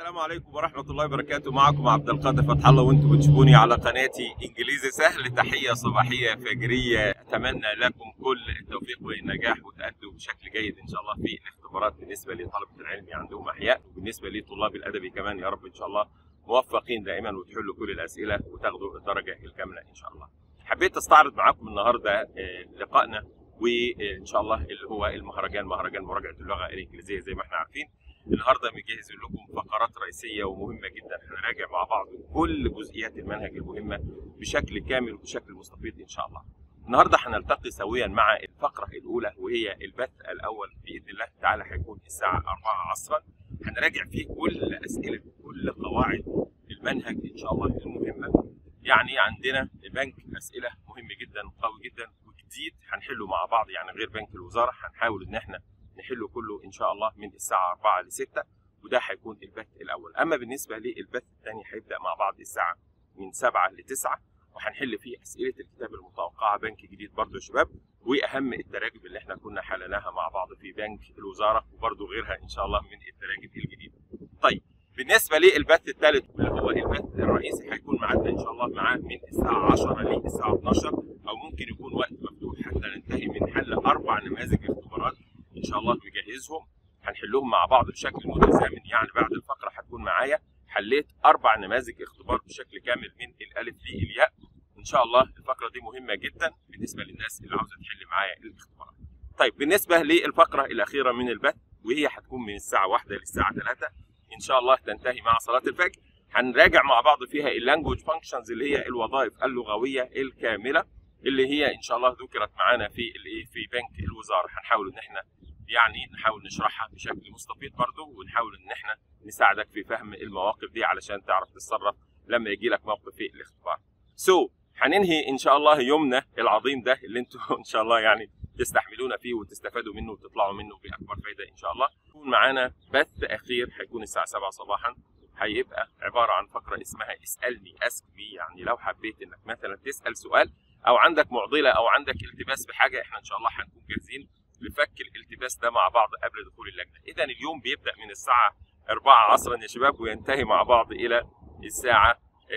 السلام عليكم ورحمة الله وبركاته معكم عبد القادر فتح الله وانتم بتشوفوني على قناتي انجليزي سهل تحية صباحية فجرية اتمنى لكم كل التوفيق والنجاح وتأدوا بشكل جيد ان شاء الله في الاختبارات بالنسبة لطلبة العلم عندهم احياء وبالنسبة لطلاب الادبي كمان يا رب ان شاء الله موفقين دائما وتحلوا كل الاسئلة وتاخدوا الدرجة الكاملة ان شاء الله. حبيت استعرض معاكم النهارده آه، لقائنا وان شاء الله اللي هو المهرجان مهرجان مراجعة اللغة الانجليزية زي ما احنا عارفين النهارده مجهز لكم فقرات رئيسيه ومهمه جدا هنراجع مع بعض كل جزئيات المنهج المهمه بشكل كامل وبشكل مستفيض ان شاء الله. النهارده هنلتقي سويا مع الفقره الاولى وهي البث الاول باذن الله تعالى هيكون الساعه 4 عصرا هنراجع فيه كل اسئله كل قواعد المنهج ان شاء الله المهمه يعني عندنا بنك اسئله مهم جدا وقوي جدا وجديد هنحله مع بعض يعني غير بنك الوزاره هنحاول ان احنا نحله كله ان شاء الله من الساعه 4 ل 6 وده هيكون البث الاول اما بالنسبه للبث الثاني هيبدا مع بعض الساعه من 7 ل 9 وهنحل فيه اسئله الكتاب المتوقعه بنك جديد برضه يا شباب واهم التراجم اللي احنا كنا حلناها مع بعض في بنك الوزاره وبرضه غيرها ان شاء الله من التراجم الجديده. طيب بالنسبه للبث الثالث اللي هو البث الرئيسي هيكون معانا ان شاء الله معاه من الساعه 10 للساعه 12 او ممكن يكون وقت مفتوح حتى ننتهي من حل اربع نماذج اختبارات ان شاء الله نجهزهم هنحلهم مع بعض بشكل متزامن يعني بعد الفقره هتكون معايا حليت اربع نماذج اختبار بشكل كامل من الالف للياء ان شاء الله الفقره دي مهمه جدا بالنسبه للناس اللي عاوزه تحل معايا الاختبارات طيب بالنسبه للفقره الاخيره من البث وهي هتكون من الساعه 1 للساعه 3 ان شاء الله تنتهي مع صلاه الفجر هنراجع مع بعض فيها اللانجوج فانكشنز اللي هي الوظائف اللغويه الكامله اللي هي ان شاء الله ذكرت معانا في الايه في بنك الوزاره هنحاول ان احنا يعني نحاول نشرحها بشكل مستفيض برضه ونحاول ان احنا نساعدك في فهم المواقف دي علشان تعرف تتصرف لما يجي لك موقف في الاختبار. سو so, هننهي ان شاء الله يومنا العظيم ده اللي انتم ان شاء الله يعني تستحملونا فيه وتستفادوا منه وتطلعوا منه باكبر فائده ان شاء الله. يكون معانا بث اخير هيكون الساعه 7 صباحا هيبقى عباره عن فقره اسمها اسالني اسك مي يعني لو حبيت انك مثلا تسال سؤال او عندك معضله او عندك التباس بحاجه احنا ان شاء الله هنكون جاهزين لفك الالتباس ده مع بعض قبل دخول اللجنه اذا اليوم بيبدا من الساعه 4 عصرا يا شباب وينتهي مع بعض الى الساعه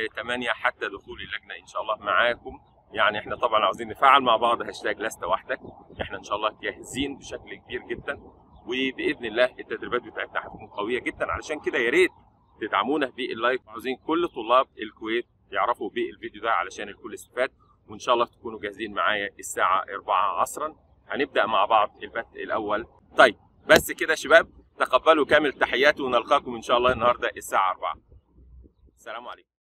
8 حتى دخول اللجنه ان شاء الله معاكم يعني احنا طبعا عاوزين نفعل مع بعض هاشتاج لست وحدك احنا ان شاء الله جاهزين بشكل كبير جدا وباذن الله التدريبات بتاعتنا هتكون قويه جدا علشان كده يا ريت تدعمونا باللايك عاوزين كل طلاب الكويت يعرفوا بالفيديو ده علشان الكل يستفاد وان شاء الله تكونوا جاهزين معايا الساعه 4 عصرا هنبدا مع بعض البث الاول طيب بس كده يا شباب تقبلوا كامل تحياتي ونلقاكم ان شاء الله النهارده الساعه 4 السلام عليكم